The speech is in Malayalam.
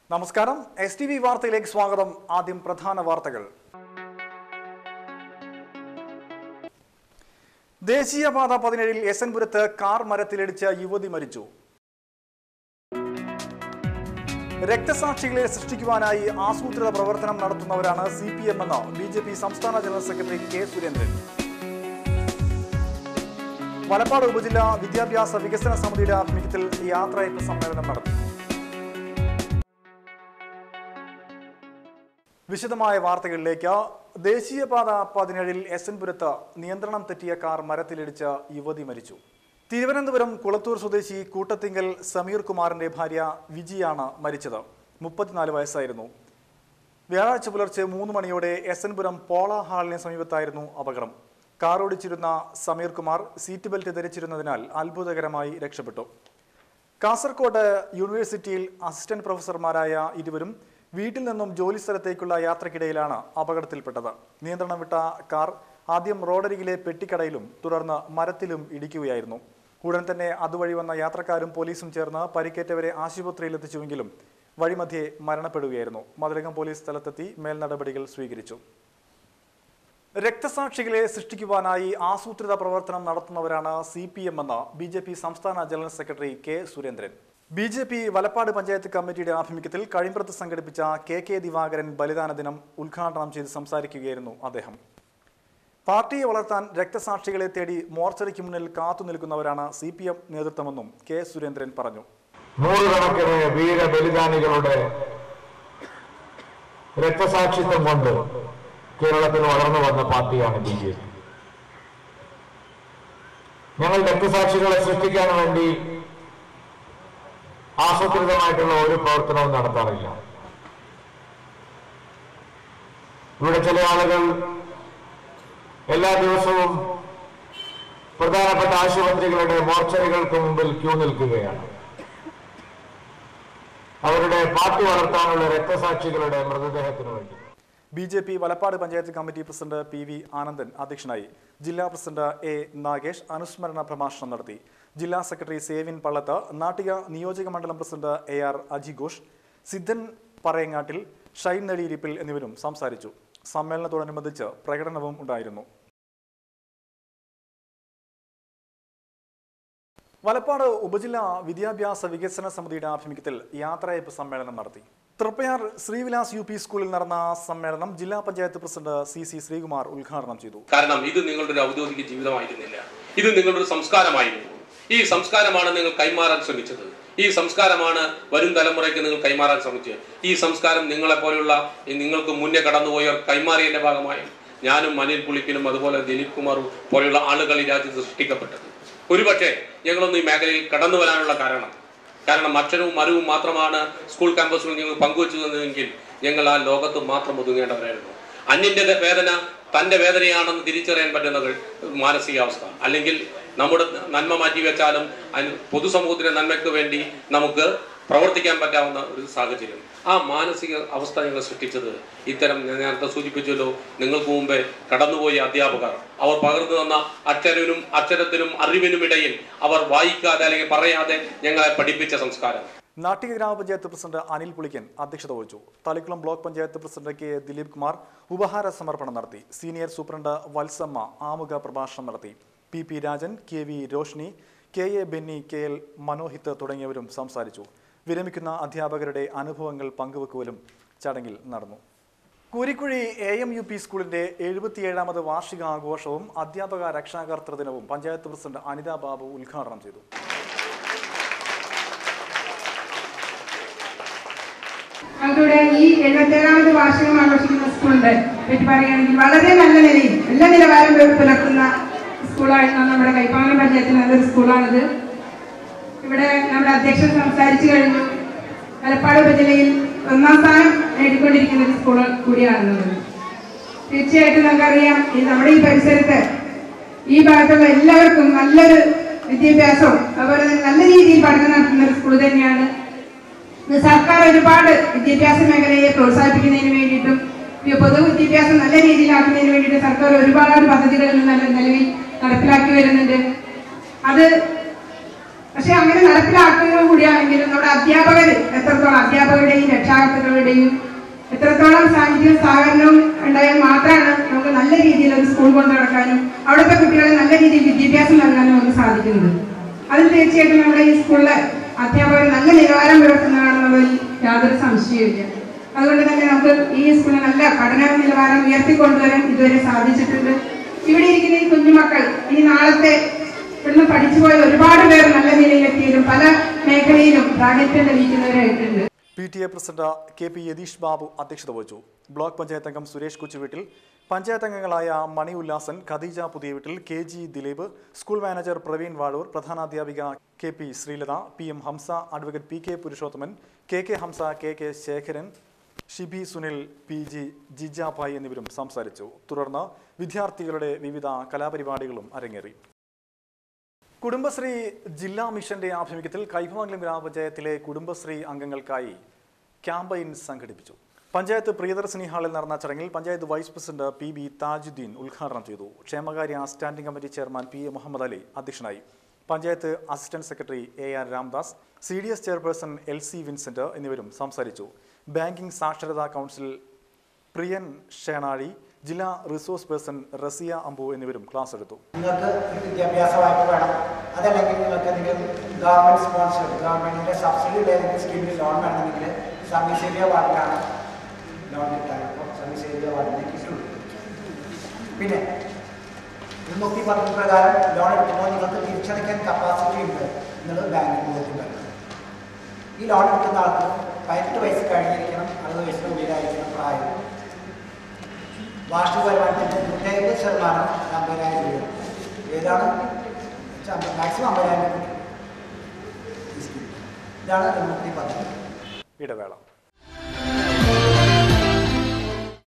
നമസ്കാരം എസ് ടി വി വാർത്തയിലേക്ക് സ്വാഗതം ആദ്യം പ്രധാന വാർത്തകൾ ദേശീയപാത പതിനേഴിൽ എസൻപുരത്ത് കാർ മരത്തിലിടിച്ച് യുവതി മരിച്ചു രക്തസാക്ഷികളെ സൃഷ്ടിക്കുവാനായി ആസൂത്രിത പ്രവർത്തനം നടത്തുന്നവരാണ് സി പി എം എന്ന് ബി ജെ പി സംസ്ഥാന general secretary K Surendran Valappad ഉപജില്ലാ വിദ്യാഭ്യാസ വികസന സമിതിയുടെ ആഭിമുഖ്യത്തിൽ യാത്രയപ്പ് സമ്മേളനം നടത്തി വിശദമായ വാർത്തകളിലേക്ക് ദേശീയപാത പതിനേഴിൽ എസൻപുരത്ത് നിയന്ത്രണം തെറ്റിയ കാർ മരത്തിലിടിച്ച് യുവതി മരിച്ചു തിരുവനന്തപുരം കുളത്തൂർ സ്വദേശി കൂട്ടത്തിങ്കൽ സമീർ കുമാറിന്റെ ഭാര്യ വിജിയാണ് മരിച്ചത് മുപ്പത്തിനാല് വയസ്സായിരുന്നു വ്യാഴാഴ്ച പുലർച്ചെ മൂന്ന് മണിയോടെ എസൻപുരം പോള ഹാളിന് സമീപത്തായിരുന്നു അപകടം കാർ ഓടിച്ചിരുന്ന സമീർ കുമാർ സീറ്റ് ബെൽറ്റ് ധരിച്ചിരുന്നതിനാൽ അത്ഭുതകരമായി രക്ഷപ്പെട്ടു കാസർകോട് യൂണിവേഴ്സിറ്റിയിൽ അസിസ്റ്റന്റ് പ്രൊഫസർമാരായ ഇരുവരും വീട്ടിൽ നിന്നും ജോലി സ്ഥലത്തേക്കുള്ള യാത്രക്കിടയിലാണ് അപകടത്തിൽപ്പെട്ടത് നിയന്ത്രണം വിട്ട കാർ ആദ്യം റോഡരികിലെ പെട്ടിക്കടയിലും തുടർന്ന് മരത്തിലും ഇടിക്കുകയായിരുന്നു ഉടൻ തന്നെ അതുവഴി വന്ന യാത്രക്കാരും പോലീസും ചേർന്ന് പരിക്കേറ്റവരെ ആശുപത്രിയിൽ എത്തിച്ചുവെങ്കിലും വഴിമധ്യേ മരണപ്പെടുകയായിരുന്നു മതിലകം പോലീസ് സ്ഥലത്തെത്തി മേൽനടപടികൾ സ്വീകരിച്ചു രക്തസാക്ഷികളെ സൃഷ്ടിക്കുവാനായി ആസൂത്രിത പ്രവർത്തനം നടത്തുന്നവരാണ് സി പി എം എന്ന് ബി ജെ പി സംസ്ഥാന general secretary K Surendran B J P Valappad panchayat കമ്മിറ്റിയുടെ ആഭിമുഖ്യത്തിൽ കഴിമ്പ്രത്ത് സംഘടിപ്പിച്ച കെ കെ ദിവാകരൻ ബലിദാന ദിനം ഉദ്ഘാടനം ചെയ്ത് സംസാരിക്കുകയായിരുന്നു അദ്ദേഹം പാർട്ടിയെ വളർത്താൻ രക്തസാക്ഷികളെ തേടി മോർച്ചറിക്ക് മുന്നിൽ കാത്തു നിൽക്കുന്നവരാണ് സി പി എം നേതൃത്വമെന്നും കെ സുരേന്ദ്രൻ പറഞ്ഞു നൂറുകണക്കിന് വീര ബലിദാനികളുടെ രക്തസാക്ഷിത്വം കൊണ്ട് കേരളത്തിൽ വളർന്നു വന്ന പാർട്ടിയാണ് ബി ജെ പി ഞങ്ങൾ രക്തസാക്ഷികളെ സൃഷ്ടിക്കാൻ വേണ്ടി ആസൂത്രിതമായിട്ടുള്ള ഒരു പ്രവർത്തനവും നടത്താറില്ല ഇവിടെ ചില ആളുകൾ എല്ലാ ദിവസവും പ്രധാനപ്പെട്ട ആശുപത്രികളുടെ മോർച്ചറികൾക്ക് മുമ്പിൽ ക്യൂ നിൽക്കുകയാണ് അവരുടെ പാർട്ടി വളർത്താനുള്ള രക്തസാക്ഷികളുടെ മൃതദേഹത്തിനു വേണ്ടി B J P Valappad panchayat committee president P V Anandan അധ്യക്ഷനായി ജില്ലാ പ്രസിഡന്റ് എ നാഗേഷ് അനുസ്മരണ പ്രഭാഷണം നടത്തി ജില്ലാ സെക്രട്ടറി സേവിൻ പള്ളത്ത് നാട്ടിക നിയോജക മണ്ഡലം പ്രസിഡന്റ് എ ആർ അജിഘോഷ് സിദ്ധൻ പറയങ്ങാട്ടിൽ ഷൈൻ നെടിയിരിപ്പിൽ എന്നിവരും സംസാരിച്ചു സമ്മേളനത്തോടനുബന്ധിച്ച് പ്രകടനവും ഉണ്ടായിരുന്നു വലപ്പാട് ഉപജില്ലാ വിദ്യാഭ്യാസ വികസന സമിതിയുടെ ആഭിമുഖ്യത്തിൽ യാത്രയപ്പ് സമ്മേളനം നടത്തി തൃപ്പയാർ ശ്രീവിലാസ് യു പി സ്കൂളിൽ നടന്ന സമ്മേളനം ജില്ലാ panchayat president C C Sreekumar ഉദ്ഘാടനം ചെയ്തു കാരണം ഇത് നിങ്ങളുടെ ഒരു ഔദ്യോഗിക ജീവിതമായിരുന്നില്ല ഇത് നിങ്ങളുടെ ഒരു സംസ്കാരമായിരുന്നു ഈ സംസ്കാരമാണ് നിങ്ങൾ കൈമാറാൻ ശ്രമിച്ചത് ഈ സംസ്കാരമാണ് വരും തലമുറയ്ക്ക് നിങ്ങൾ കൈമാറാൻ ശ്രമിച്ചത് ഈ സംസ്കാരം നിങ്ങളെ പോലുള്ള ഈ നിങ്ങൾക്ക് മുന്നേ കടന്നുപോയവർ കൈമാറിയതിന്റെ ഭാഗമായും ഞാനും അനിൽ പുളിക്കലും അതുപോലെ ദിലീപ് കുമാറും പോലെയുള്ള ആളുകൾ ഈ രാജ്യത്ത് സൃഷ്ടിക്കപ്പെട്ടത് ഒരുപക്ഷെ ഞങ്ങളൊന്നും ഈ മേഖലയിൽ കടന്നു വരാനുള്ള കാരണം കാരണം അക്ഷരവും മരവും മാത്രമാണ് സ്കൂൾ ക്യാമ്പസുകൾ ഞങ്ങൾ പങ്കുവച്ചു തന്നതെങ്കിൽ ഞങ്ങൾ ആ ലോകത്ത് മാത്രം ഒതുങ്ങേണ്ടവരായിരുന്നു അന്യന്റെ വേദന തന്റെ വേദനയാണെന്ന് തിരിച്ചറിയാൻ പറ്റുന്ന ഒരു മാനസികാവസ്ഥ അല്ലെങ്കിൽ നമ്മുടെ നന്മ മാറ്റി വെച്ചാലും അതിന് പൊതുസമൂഹത്തിന്റെ നന്മയ്ക്ക് വേണ്ടി നമുക്ക് പ്രവർത്തിക്കാൻ പറ്റാവുന്ന ഒരു സാഹചര്യം ആ മാനസിക അവസ്ഥ ഞങ്ങൾ സൃഷ്ടിച്ചത് ഇത്തരം ഞാൻ നേരത്തെ സൂചിപ്പിച്ചല്ലോ നിങ്ങൾക്ക് മുമ്പേ കടന്നുപോയ അധ്യാപകർ അവർ പകർന്നു തന്ന അക്ഷരനും അക്ഷരത്തിനും അറിവിനും ഇടയിൽ അവർ വായിക്കാതെ അല്ലെങ്കിൽ പറയാതെ ഞങ്ങളെ പഠിപ്പിച്ച സംസ്കാരം നാട്ടിക ഗ്രാമപഞ്ചായത്ത് പ്രസിഡന്റ് അനിൽ പുളിക്കൻ അധ്യക്ഷത വഹിച്ചു Thalikkulam block panchayat president K Dileep Kumar ഉപഹാര സമർപ്പണം നടത്തി സീനിയർ സൂപ്രണ്ട് വത്സമ്മ ആമുഖ പ്രഭാഷണം നടത്തി P P Rajan K V Roshni K A Benny K L Manohith തുടങ്ങിയവരും സംസാരിച്ചു വിരമിക്കുന്ന അധ്യാപകരുടെ അനുഭവങ്ങൾ പങ്കുവെക്കലും ചടങ്ങിൽ നടന്നു Koorikkuzhi A M U P സ്കൂളിന്റെ എഴുപത്തിയേഴാമത് വാർഷികാഘോഷവും അധ്യാപക രക്ഷാകർതൃ ദിനവും പഞ്ചായത്ത് പ്രസിഡന്റ് അനിത ബാബു ഉദ്ഘാടനം ചെയ്തു ഞങ്ങളുടെ ഈ എഴുപത്തേഴാമത് വാർഷികം ആഘോഷിക്കുന്ന സ്കൂളിന്റെ പറ്റി പറയുകയാണെങ്കിൽ വളരെ നല്ല നിലയിൽ എല്ലാ നിലവാരം പുലർത്തുന്ന സ്കൂളായിരുന്നു നമ്മുടെ കൈപ്പാങ്ങം പഞ്ചായത്തിൽ നല്ലൊരു സ്കൂളാണിത് ഇവിടെ നമ്മുടെ അധ്യക്ഷൻ സംസാരിച്ചു കഴിഞ്ഞു മലപ്പാട് ഉപജില്ലയിൽ ഒന്നാം സ്ഥാനം നേടിക്കൊണ്ടിരിക്കുന്ന ഒരു സ്കൂൾ കൂടിയാണെന്നത് തീർച്ചയായിട്ടും നമുക്കറിയാം ഈ നമ്മുടെ ഈ പരിസരത്ത് ഈ ഭാഗത്തുള്ള എല്ലാവർക്കും നല്ലൊരു വിദ്യാഭ്യാസവും അതുപോലെ തന്നെ നല്ല രീതിയിൽ പഠനം നടത്തുന്ന ഒരു സ്കൂൾ തന്നെയാണ് ഇന്ന് സർക്കാർ ഒരുപാട് വിദ്യാഭ്യാസ മേഖലയെ പ്രോത്സാഹിപ്പിക്കുന്നതിന് വേണ്ടിയിട്ടും ഈ പൊതു വിദ്യാഭ്യാസം നല്ല രീതിയിലാക്കുന്നതിന് വേണ്ടിയിട്ട് സർക്കാർ ഒരുപാട് പദ്ധതികൾ ഇന്ന് നല്ല നിലവിൽ നടപ്പിലാക്കി വരുന്നുണ്ട് അത് പക്ഷെ അങ്ങനെ നടപ്പിലാക്കുക കൂടിയാണെങ്കിലും നമ്മുടെ അധ്യാപകർ എത്രത്തോളം അധ്യാപകരുടെയും രക്ഷാകർത്താക്കളുടെയും എത്രത്തോളം സാന്നിധ്യവും സഹകരണവും ഉണ്ടായാൽ മാത്രമാണ് നമുക്ക് നല്ല രീതിയിൽ ഒരു സ്കൂൾ കൊണ്ടു നടക്കാനും അവിടുത്തെ കുട്ടികളെ നല്ല രീതിയിൽ വിദ്യാഭ്യാസം നൽകാനും നമുക്ക് സാധിക്കുന്നത് അതിൽ തീർച്ചയായിട്ടും നമ്മുടെ ഈ സ്കൂളിലെ അധ്യാപകർ നല്ല നിലവാരം പുലർത്തുന്നതാണെന്നുള്ളതിൽ യാതൊരു സംശയവുമില്ല അതുകൊണ്ട് തന്നെ നമുക്ക് ഈ സ്കൂളിൽ നല്ല പഠന നിലവാരം ഉയർത്തിക്കൊണ്ടുവരാൻ ഇതുവരെ സാധിച്ചിട്ടുണ്ട് ഇവിടെ ഇരിക്കുന്ന ഈ കുഞ്ഞുമക്കൾ ഇനി നാളത്തെ ഇവിടുന്ന് പഠിച്ചുപോയ ഒരുപാട് പേർ നല്ല നിലയിലെത്തിയതും പല മേഖലയിലും പ്രാഗൽഭ്യം തെളിയിക്കുന്നവരായിട്ടുണ്ട് P T A president K P Yatheesh Babu അധ്യക്ഷത വഹിച്ചു ബ്ലോക്ക് പഞ്ചായത്ത് അംഗം സുരേഷ് കൊച്ചുവീട്ടിൽ പഞ്ചായത്ത് അംഗങ്ങളായ Mani Ullasan Khadeeja Puthiyaveettil K G Dileep school manager Praveen Vazhoor പ്രധാനാധ്യാപിക K P Sreelatha P M Hamsa advocate P K Purushothaman K K Hamsa K K Sekharan Shibi Sunil P G Jijabai എന്നിവരും സംസാരിച്ചു തുടർന്ന് വിദ്യാർത്ഥികളുടെ വിവിധ കലാപരിപാടികളും അരങ്ങേറി കുടുംബശ്രീ ജില്ലാ മിഷന്റെ ആഭിമുഖ്യത്തിൽ കൈപ്പമംഗലം ഗ്രാമപഞ്ചായത്തിലെ കുടുംബശ്രീ അംഗങ്ങൾക്കായി ക്യാമ്പയിൻ സംഘടിപ്പിച്ചു പഞ്ചായത്ത് പ്രിയദർശിനി ഹാളിൽ നടന്ന ചടങ്ങിൽ panchayat vice president P B Thajudheen ഉദ്ഘാടനം ചെയ്തു ക്ഷേമകാര്യ standing committee chairman P A Muhammad Ali അധ്യക്ഷനായി panchayat assistant secretary A R Ramdas C D S chairperson L C Vincent എന്നിവരും സംസാരിച്ചു ബാങ്കിംഗ് സാക്ഷരതാ കൗൺസിൽ പ്രിയൻ ഷേണാഴി ജില്ലാ റിസോഴ്സ് പേഴ്സൺ റസിയ അമ്പു എന്നിവരും ക്ലാസ് എടുത്തു നിങ്ങൾക്ക് ഒരു വിദ്യാഭ്യാസ വായ്പ വേണം അതല്ലെങ്കിൽ നിങ്ങൾക്ക് എന്തെങ്കിലും ഗവൺമെന്റ് സ്പോൺസർ ഗവൺമെന്റിന്റെ സബ്സിഡിയുടെ ഏതെങ്കിലും സ്കീമിൽ ലോൺ വേണമെങ്കിൽ സർവീസ് ഏരിയ വാർഡിലാണ് ലോൺ കിട്ടാൻ ഇപ്പോൾ സർവീസ് ഏരിയ വാർഡിനെ കിട്ടുള്ളൂ പിന്നെ മുന്നൂറ്റി പദ്ധതി പ്രകാരം ലോൺ എടുക്കുമ്പോൾ നിങ്ങൾക്ക് തിരിച്ചടയ്ക്കാൻ കപ്പാസിറ്റി ഉണ്ട് എന്നുള്ളത് ബാങ്കിന് ബോധ്യപ്പെടുന്നത് ഈ ലോൺ എടുക്കുന്ന ആൾക്ക് പതിനെട്ട് വയസ്സ് കഴിഞ്ഞിരിക്കണം അറുപത് വയസ്സിന് ഉള്ളിലായിരിക്കണം പ്രായം വാർഷിക വരുമാനത്തിൻ്റെ നൂറ്റമ്പത് ശതമാനം അമ്പതിനായിരം രൂപ ഏതാണ് മാക്സിമം അമ്പതിനായിരം രൂപ ഈ സ്കീം ഇതാണ് മുന്നൂറ്റി പദ്ധതി ഇടവേള